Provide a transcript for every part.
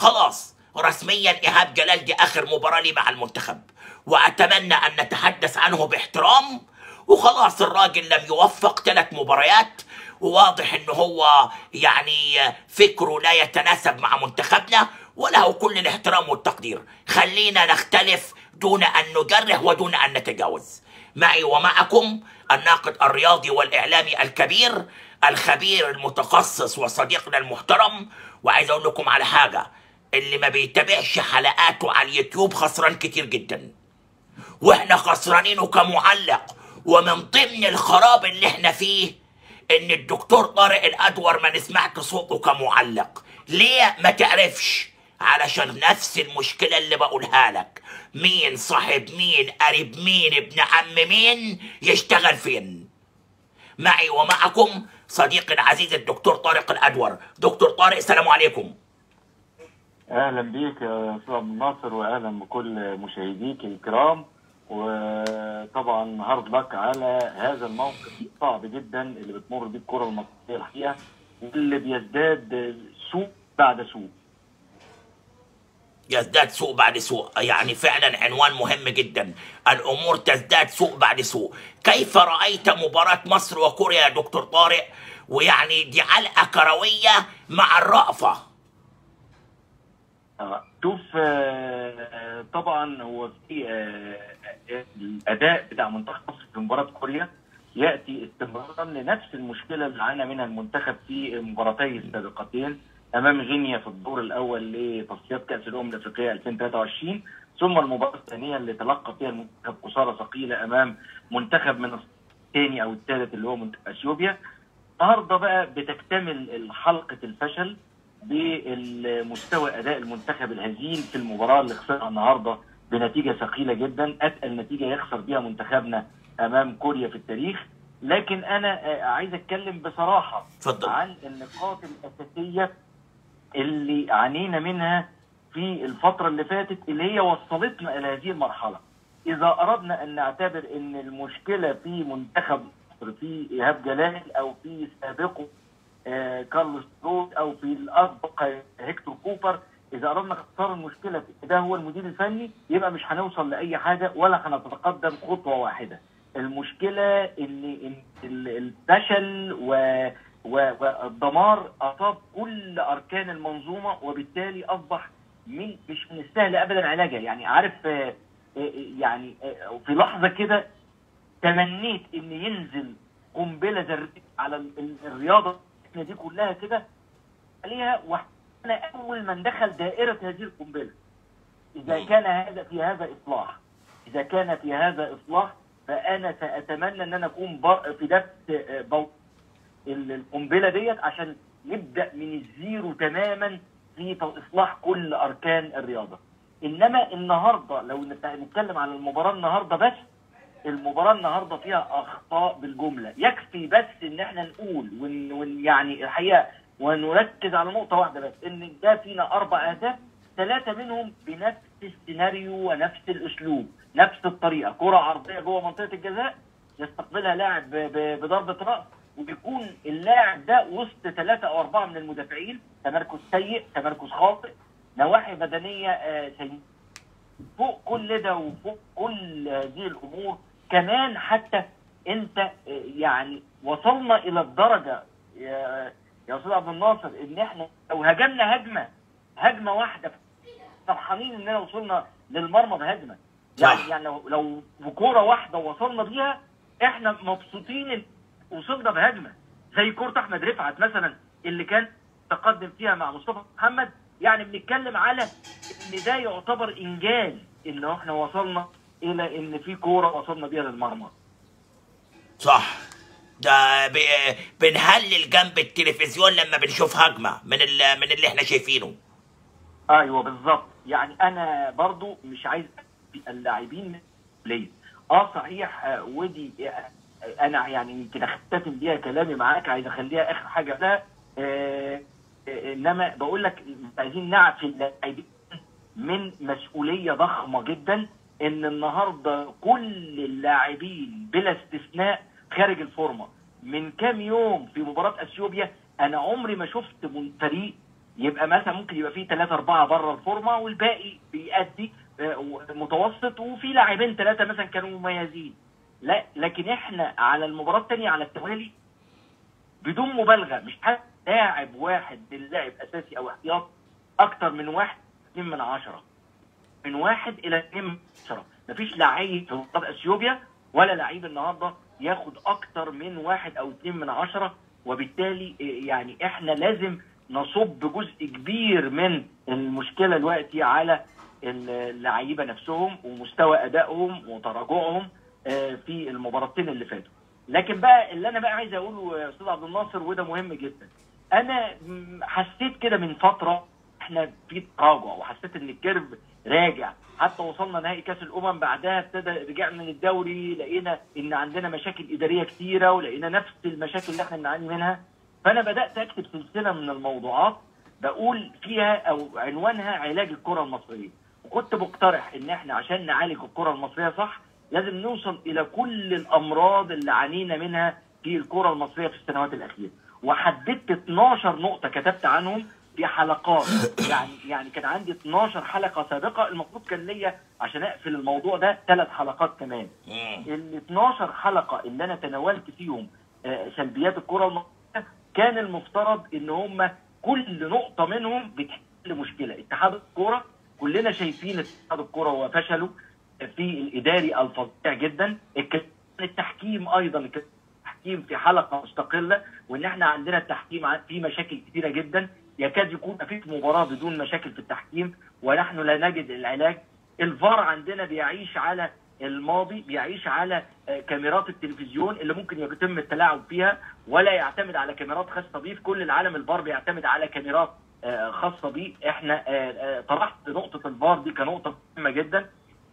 خلاص رسميا ايهاب جلال دي اخر مباراه لي مع المنتخب واتمنى ان نتحدث عنه باحترام وخلاص الراجل لم يوفق ثلاث مباريات وواضح ان هو يعني فكره لا يتناسب مع منتخبنا وله كل الاحترام والتقدير خلينا نختلف دون ان نجرح ودون ان نتجاوز معي ومعكم الناقد الرياضي والاعلامي الكبير الخبير المتخصص وصديقنا المحترم وعايز اقول لكم على حاجه اللي ما بيتابعش حلقاته على اليوتيوب خسران كتير جدا واحنا خسرانينه كمعلق ومن ضمن الخراب اللي احنا فيه ان الدكتور طارق الادور ما نسمعش صوته كمعلق ليه ما تعرفش علشان نفس المشكلة اللي بقولها لك مين صاحب مين قريب مين ابن عم مين يشتغل فين معي ومعكم صديقي العزيز الدكتور طارق الادور دكتور طارق السلام عليكم اهلا بيك يا استاذ عبد الناصر واهلا بكل مشاهديك الكرام وطبعا هارد لك على هذا الموقف الصعب جدا اللي بتمر بيه الكره المصريه الحقيقه واللي بيزداد سوء بعد سوء يزداد سوء بعد سوء يعني فعلا عنوان مهم جدا الامور تزداد سوء بعد سوء كيف رايت مباراه مصر وكوريا يا دكتور طارق ويعني دي علقه كرويه مع الرأفه آه، شوف آه، طبعا هو في آه، آه، الاداء بتاع منتخب مصر في مباراه كوريا ياتي استمرارا لنفس المشكله اللي عانى منها المنتخب في المباراتين السابقتين امام غينيا في الدور الاول لتصفيات كاس الامم الافريقيه 2023 ثم المباراه الثانيه اللي تلقى فيها المنتخب خساره ثقيله امام منتخب من الثاني او الثالث اللي هو منتخب اثيوبيا النهارده بقى بتكتمل حلقه الفشل بمستوى اداء المنتخب الهزيل في المباراه اللي خسرها النهارده بنتيجه ثقيله جدا اتقل نتيجه يخسر بيها منتخبنا امام كوريا في التاريخ لكن انا آه، عايز اتكلم بصراحه اتفضل. عن النقاط الاساسيه اللي عانينا منها في الفتره اللي فاتت اللي هي وصلتنا الى هذه المرحله اذا اردنا ان نعتبر ان المشكله في منتخب مصر في ايهاب جلال او في سابقه آه، كارلوس روز او في الاسبق هيكتور كوبر اذا اردنا اختصار المشكله في ده هو المدير الفني يبقى مش هنوصل لاي حاجه ولا هنتقدم خطوه واحده المشكله ان إن ال- الفشل و و- والدمار اصاب كل اركان المنظومه وبالتالي اصبح من مش من السهل ابدا علاجها يعني عارف آه، آه، يعني آه، في لحظه كده تمنيت ان ينزل قنبله ذريه على ال- ال- الرياضه دي كلها كده عليها واحنا اول من دخل دائره هذه القنبله اذا كان هذا في هذا اصلاح اذا كان في هذا اصلاح فانا ساتمنى ان انا اكون بر- في نفس آه، بو ال- القنبله ديت عشان نبدا من الزيرو تماما في اصلاح كل اركان الرياضه انما النهارده لو نت- نتكلم عن المباراه النهارده بس المباراه النهارده فيها اخطاء بالجمله يكفي بس ان احنا نقول ون, ون يعني الحقيقه ونركز على نقطه واحده بس ان ده فينا اربع اهداف ثلاثه منهم بنفس السيناريو ونفس الاسلوب نفس الطريقه كره عرضيه جوه منطقه الجزاء يستقبلها لاعب ب- ب- بضربه راس وبيكون اللاعب ده وسط ثلاثه او اربعه من المدافعين تمركز سيء تمركز خاطئ نواحي بدنيه آه، سيئه فوق كل ده وفوق كل هذه الامور كمان حتى انت آه، يعني وصلنا الى الدرجه يا يا استاذ عبد الناصر ان احنا لو هجمنا هجمه هجمه واحده فرحانين اننا وصلنا للمرمى بهجمه يعني صح. يعني لو لو بكوره واحده وصلنا بيها احنا مبسوطين ان وصلنا بهجمه زي كوره احمد رفعت مثلا اللي كان تقدم فيها مع مصطفى محمد يعني بنتكلم على ان ده يعتبر انجاز ان احنا وصلنا الى ان في كوره وصلنا بيها للمرمى صح ده ب- بنهلل جنب التلفزيون لما بنشوف هجمه من ال- من اللي احنا شايفينه ايوه بالظبط يعني انا برضو مش عايز اللاعبين من ليه اه صحيح آه، ودي آه، انا يعني يمكن اختتم بيها كلامي معاك عايز اخليها اخر حاجه ده آه آه، انما بقول لك عايزين نعفي اللاعبين من مسؤوليه ضخمه جدا ان النهارده كل اللاعبين بلا استثناء خارج الفورمه من كام يوم في مباراه اثيوبيا انا عمري ما شفت من فريق يبقى مثلا ممكن يبقى فيه ثلاثة أربعة بره الفورمة والباقي بيأدي آه، متوسط وفي لاعبين ثلاثة مثلا كانوا مميزين لا لكن احنا على المباراة الثانية على التوالي بدون مبالغة مش حد لاعب واحد باللاعب أساسي أو احتياط أكتر من واحد اثنين من عشرة من واحد إلى اثنين من عشرة مفيش لعيب في منتخب اثيوبيا ولا لعيب النهارده ياخد اكتر من واحد او اثنين من عشرة وبالتالي إيه، يعني احنا لازم نصب جزء كبير من المشكله دلوقتي على اللعيبه نفسهم ومستوى ادائهم وتراجعهم آه، في المباراتين اللي فاتوا لكن بقى اللي انا بقى عايز اقوله يا استاذ عبد الناصر وده مهم جدا انا م- حسيت كده من فتره احنا في تراجع وحسيت ان الكيرف راجع حتى وصلنا نهائي كاس الامم بعدها ابتدى رجعنا للدوري لقينا ان عندنا مشاكل اداريه كتيره ولقينا نفس المشاكل اللي احنا بنعاني منها فانا بدات اكتب سلسله من الموضوعات بقول فيها او عنوانها علاج الكره المصريه وكنت بقترح ان احنا عشان نعالج الكره المصريه صح لازم نوصل الى كل الامراض اللي عانينا منها في الكره المصريه في السنوات الاخيره وحددت 12 نقطه كتبت عنهم في حلقات يعني يعني كان عندي 12 حلقه سابقه المفروض كان ليا عشان اقفل الموضوع ده ثلاث حلقات كمان مم. ال 12 حلقه اللي انا تناولت فيهم آه، سلبيات الكره المصريه كان المفترض ان هم كل نقطه منهم بتحل مشكله اتحاد الكوره كلنا شايفين اتحاد الكوره هو فشله في الاداري الفظيع جدا الك- التحكيم ايضا التحكيم في حلقه مستقله وان احنا عندنا التحكيم ع- فيه مشاكل كثيره جدا يكاد يكون ما فيش مباراه بدون مشاكل في التحكيم ونحن لا نجد العلاج الفار عندنا بيعيش على الماضي بيعيش على آه، كاميرات التلفزيون اللي ممكن يتم التلاعب فيها ولا يعتمد على كاميرات خاصه بيه في كل العالم الفار بيعتمد على كاميرات آه، خاصه بيه احنا آه، آه، طرحت نقطه الفار دي كنقطه مهمه جدا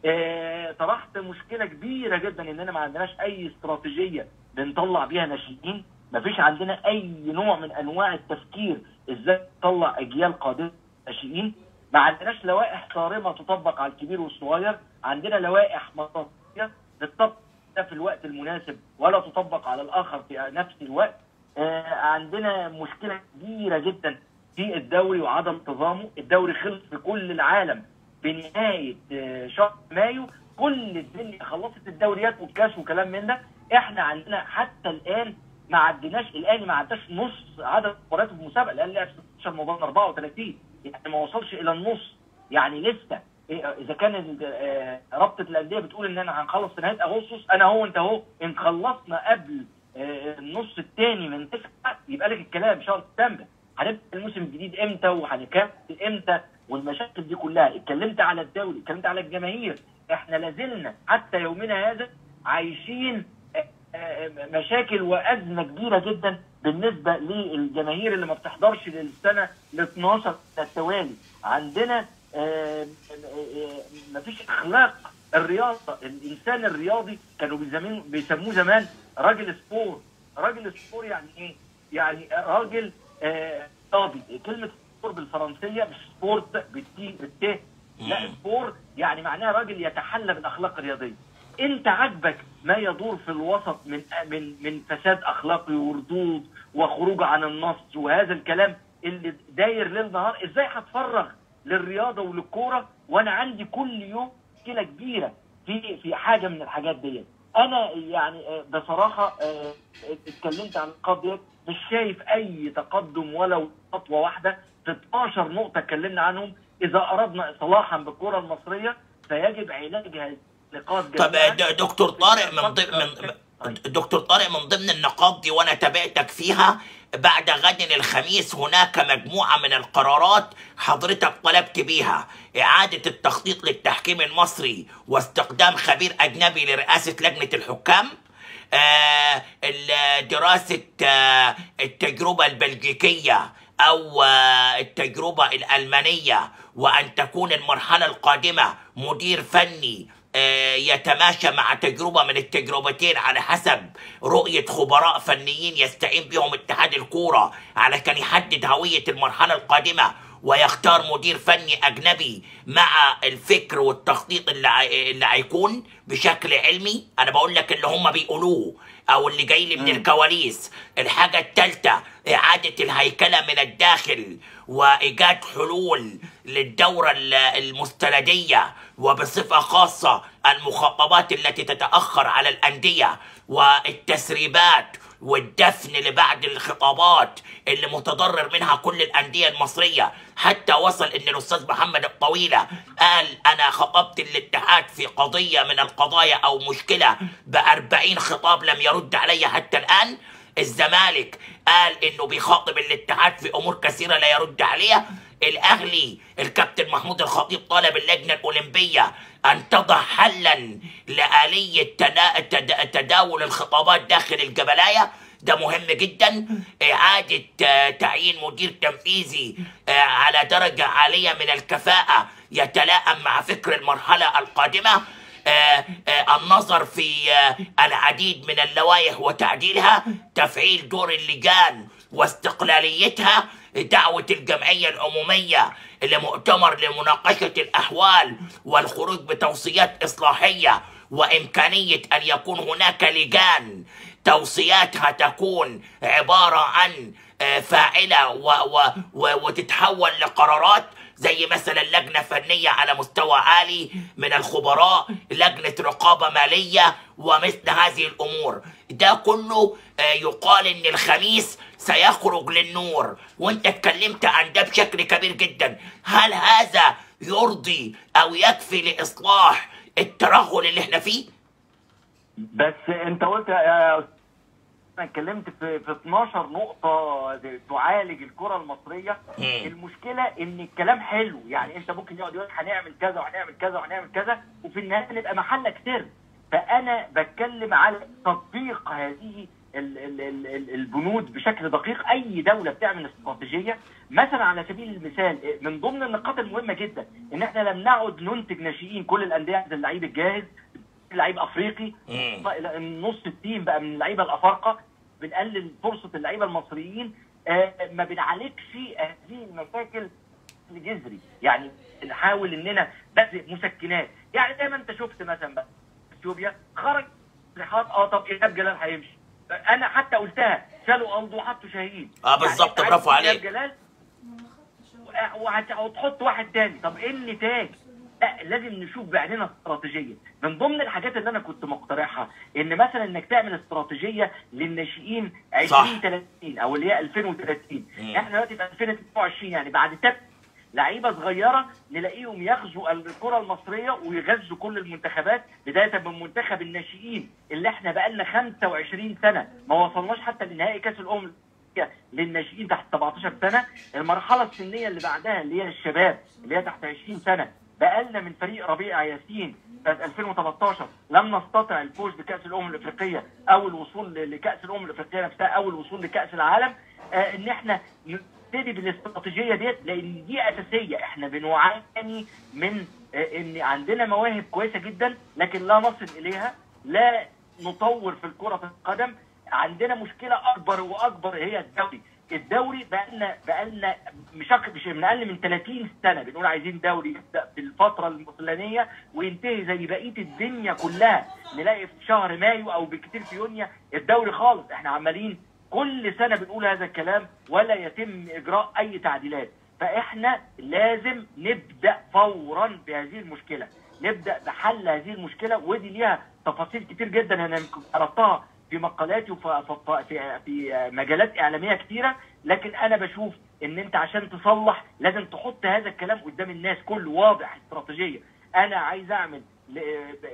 آه، طرحت مشكله كبيره جدا اننا ما عندناش اي استراتيجيه بنطلع بيها ناشئين ما فيش عندنا اي نوع من انواع التفكير ازاي نطلع اجيال قادمه ناشئين ما عندناش لوائح صارمه تطبق على الكبير والصغير عندنا لوائح مطاطيه بتطبق ده في الوقت المناسب ولا تطبق على الاخر في نفس الوقت آه، عندنا مشكله كبيره جدا في الدوري وعدم انتظامه الدوري خلص في كل العالم بنهايه آه، شهر مايو كل الدنيا خلصت الدوريات والكاس وكلام من ده احنا عندنا حتى الان ما عدناش الاهلي ما عداش نص عدد مبارياته في المسابقه الاهلي لعب 16 مباراه 34 يعني ما وصلش الى النص يعني لسه إيه، اذا كان ال- آه، رابطه الانديه بتقول ان انا هنخلص في نهايه اغسطس انا هو انت اهو ان خلصنا قبل آه، النص الثاني من تسعه يبقى لك الكلام شهر سبتمبر هنبدا الموسم الجديد امتى وهنكمل امتى والمشاكل دي كلها اتكلمت على الدوري اتكلمت على الجماهير احنا لازلنا حتى يومنا هذا عايشين آه، آه، مشاكل وازمه كبيره جدا بالنسبه للجماهير اللي ما بتحضرش للسنه ال 12 التوالي عندنا آه، آه، مفيش اخلاق الرياضه الانسان الرياضي كانوا بيزمين- بيسموه زمان راجل سبور راجل سبور يعني ايه؟ يعني راجل آه، رياضي كلمه سبور بالفرنسيه مش سبورت بالتي بالت لا مم. سبور يعني معناها راجل يتحلى بالاخلاق الرياضيه انت عاجبك ما يدور في الوسط من من من فساد اخلاقي وردود وخروج عن النص وهذا الكلام اللي داير ليل نهار ازاي هتفرغ للرياضه وللكوره وانا عندي كل يوم مشكله كبيره في في حاجه من الحاجات ديت انا يعني آه، بصراحه آه، اتكلمت عن النقاط ديت مش شايف اي تقدم ولو خطوه واحده في 12 نقطه اتكلمنا عنهم اذا اردنا اصلاحا بالكره المصريه فيجب علاج هذه النقاط طب جميعاً. د- دكتور طارق من ضمن من طيب. دكتور طارق من ضمن النقاط دي وانا تابعتك فيها بعد غد الخميس هناك مجموعة من القرارات حضرتك طلبت بيها إعادة التخطيط للتحكيم المصري واستخدام خبير أجنبي لرئاسة لجنة الحكام آه ال- دراسة آه التجربة البلجيكية أو آه التجربة الألمانية وأن تكون المرحلة القادمة مدير فني آه، يتماشى مع تجربة من التجربتين على حسب رؤية خبراء فنيين يستعين بهم اتحاد الكورة على كان يحدد هوية المرحلة القادمة ويختار مدير فني اجنبي مع الفكر والتخطيط اللي عي- اللي هيكون بشكل علمي انا بقول لك اللي هم بيقولوه او اللي جاي لي من الكواليس الحاجه الثالثه اعاده الهيكله من الداخل وايجاد حلول للدوره ال- المستنديه وبصفه خاصه المخططات التي تتاخر على الانديه والتسريبات والدفن لبعض الخطابات اللي متضرر منها كل الأندية المصرية حتى وصل إن الأستاذ محمد الطويلة قال أنا خطبت الاتحاد في قضية من القضايا أو مشكلة بأربعين خطاب لم يرد علي حتى الآن الزمالك قال إنه بيخاطب الاتحاد في أمور كثيرة لا يرد عليها الأهلي الكابتن محمود الخطيب طالب اللجنة الأولمبية أن تضع حلا لآلية تدا- تدا- تداول الخطابات داخل الجبلاية ده مهم جدا إعادة آه، تعيين مدير تنفيذي آه، على درجة عالية من الكفاءة يتلائم مع فكر المرحلة القادمة آه، آه، النظر في آه، العديد من اللوائح وتعديلها تفعيل دور اللجان واستقلاليتها دعوة الجمعية العمومية لمؤتمر لمناقشة الأحوال والخروج بتوصيات إصلاحية وإمكانية أن يكون هناك لجان توصياتها تكون عبارة عن آه، فاعلة و و و وتتحول لقرارات زي مثلا لجنة فنية على مستوى عالي من الخبراء لجنة رقابة مالية ومثل هذه الأمور ده كله آه، يقال إن الخميس سيخرج للنور وانت اتكلمت عن ده بشكل كبير جدا هل هذا يرضي أو يكفي لإصلاح الترهل اللي احنا فيه؟ بس انت قلت يا أستاذ، انا اتكلمت في في 12 نقطه تعالج الكره المصريه مم. المشكله ان الكلام حلو يعني انت ممكن يقعد يقول لك هنعمل كذا وهنعمل كذا وهنعمل كذا وفي النهايه نبقى محلك سر فانا بتكلم على تطبيق هذه ال- ال- ال- ال- البنود بشكل دقيق اي دوله بتعمل استراتيجيه مثلا على سبيل المثال من ضمن النقاط المهمه جدا ان احنا لم نعد ننتج ناشئين كل الانديه عايزه اللعيب الجاهز لعيب افريقي مم. بقى نص التيم بقى من اللعيبه الافارقه بنقلل فرصه اللعيبه المصريين آه، ما بنعالجش هذه المشاكل الجذري يعني نحاول اننا بس مسكنات يعني زي ما انت شفت مثلا بقى اثيوبيا خرج تصريحات اه طب ايهاب جلال هيمشي انا حتى قلتها شالوا الدو وحطوا شاهين آه، بالظبط، أنت برافو عايز عليك. إيهاب جلال وهت- وتحط واحد تاني طب ايه النتاج؟ لا لازم نشوف بعيننا استراتيجيه من ضمن الحاجات اللي انا كنت مقترحها ان مثلا انك تعمل استراتيجيه للناشئين 2030 او اللي هي 2030 مم. احنا دلوقتي في 2022 يعني بعد تب لعيبه صغيره نلاقيهم يغزوا الكره المصريه ويغزوا كل المنتخبات بدايه من منتخب الناشئين اللي احنا بقالنا 25 سنه ما وصلناش حتى لنهائي كاس الامم الأفريقية للناشئين تحت 17 سنه المرحله السنيه اللي بعدها اللي هي الشباب اللي هي تحت 20 سنه بقالنا من فريق ربيع ياسين سنه 2013 لم نستطع الفوز بكاس الامم الافريقيه او الوصول ل- لكاس الامم الافريقيه نفسها او الوصول لكاس العالم آه ان احنا نبتدي بالاستراتيجيه ديت لان دي اساسيه احنا بنعاني من آه ان عندنا مواهب كويسه جدا لكن لا نصل اليها لا نطور في الكره القدم عندنا مشكله اكبر واكبر هي الدوري الدوري بقالنا بقالنا مش أك- مش من اقل من 30 سنه بنقول عايزين دوري يبدا في الفتره الفلانيه وينتهي زي بقيه الدنيا كلها نلاقي في شهر مايو او بكتير في يونيو الدوري خالص احنا عمالين كل سنه بنقول هذا الكلام ولا يتم اجراء اي تعديلات فاحنا لازم نبدا فورا بهذه المشكله نبدا بحل هذه المشكله ودي ليها تفاصيل كتير جدا انا يمكن عرضتها في مقالاتي وفي في- في في مجالات اعلاميه كتيره لكن انا بشوف ان انت عشان تصلح لازم تحط هذا الكلام قدام الناس كله واضح استراتيجيه انا عايز اعمل ل-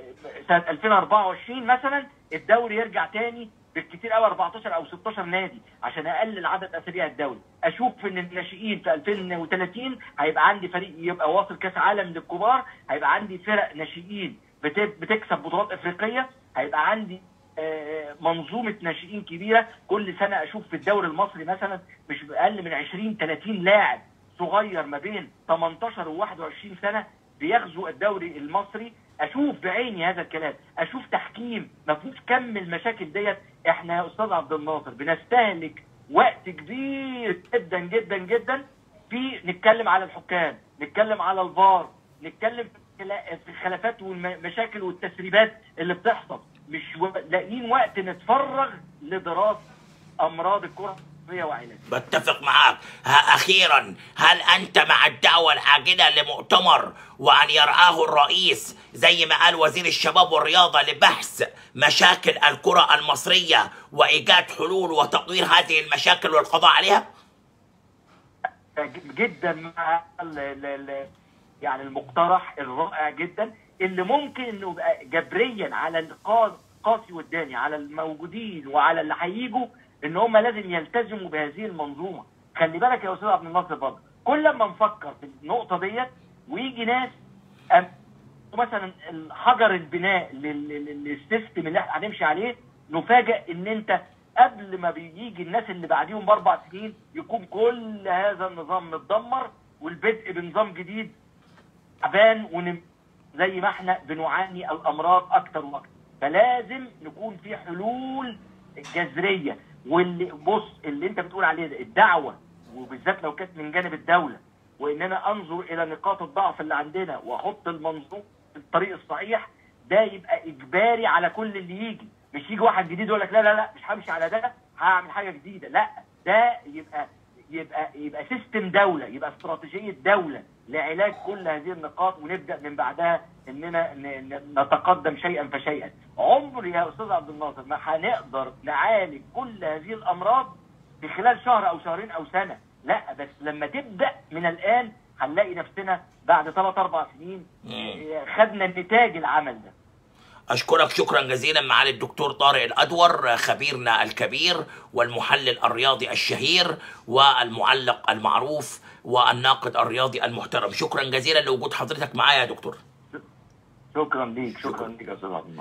سنه 2024 مثلا الدوري يرجع تاني بالكتير قوي 14 او 16 نادي عشان اقلل عدد اسابيع الدوري اشوف ان الناشئين في 2030 هيبقى عندي فريق يبقى واصل كاس عالم للكبار هيبقى عندي فرق ناشئين بت- بتكسب بطولات افريقيه هيبقى عندي آه، منظومه ناشئين كبيره كل سنه اشوف في الدوري المصري مثلا مش اقل من 20 30 لاعب صغير ما بين 18 و 21 سنه بيغزو الدوري المصري اشوف بعيني هذا الكلام اشوف تحكيم ما فيهوش كم المشاكل ديت احنا يا استاذ عبد الناصر بنستهلك وقت كبير جدا جدا جدا في نتكلم على الحكام نتكلم على الفار نتكلم في الخلا- في الخلافات والمشاكل والتسريبات اللي بتحصل مش و- لاقيين وقت نتفرغ لدراسه امراض الكره المصريه وعلاجها بتفق معاك ها أخيرا هل أنت مع الدعوة العاجلة لمؤتمر وأن يرعاه الرئيس زي ما قال وزير الشباب والرياضة لبحث مشاكل الكرة المصرية وإيجاد حلول وتطوير هذه المشاكل والقضاء عليها؟ جدا مع ال- ال- ال- يعني المقترح الرائع جدا اللي ممكن انه يبقى جبريا على القا- قاسي والداني على الموجودين وعلى اللي هيجوا ان هم لازم يلتزموا بهذه المنظومه خلي بالك يا استاذ عبد الناصر برضه كل ما نفكر في النقطه ديت ويجي ناس أم- مثلا حجر البناء لل- لل- للسيستم اللي احنا هنمشي عليه نفاجئ ان انت قبل ما بيجي الناس اللي بعديهم باربع سنين يكون كل هذا النظام متدمر والبدء بنظام جديد تعبان ونم زي ما احنا بنعاني الامراض اكتر واكتر فلازم نكون في حلول جذريه واللي بص اللي انت بتقول عليه ده الدعوه وبالذات لو كانت من جانب الدوله وان انا انظر الى نقاط الضعف اللي عندنا واحط المنظومه في الطريق الصحيح ده يبقى اجباري على كل اللي يجي مش يجي واحد جديد يقول لك لا لا لا مش همشي على ده هعمل حاجه جديده لا ده يبقى يبقى يبقى سيستم دوله يبقى استراتيجيه دوله لعلاج كل هذه النقاط ونبدا من بعدها اننا ن- ن- نتقدم شيئا فشيئا عمر يا استاذ عبد الناصر ما هنقدر نعالج كل هذه الامراض في خلال شهر او شهرين او سنه لا بس لما تبدا من الان هنلاقي نفسنا بعد ثلاث اربع سنين آه، خدنا نتاج العمل ده أشكرك شكرا جزيلا معالي الدكتور طارق الأدور خبيرنا الكبير والمحلل الرياضي الشهير والمعلق المعروف والناقد الرياضي المحترم شكرا جزيلا لوجود حضرتك معايا يا دكتور شكرا ليك شكرا ليك يا استاذ عبد الناصر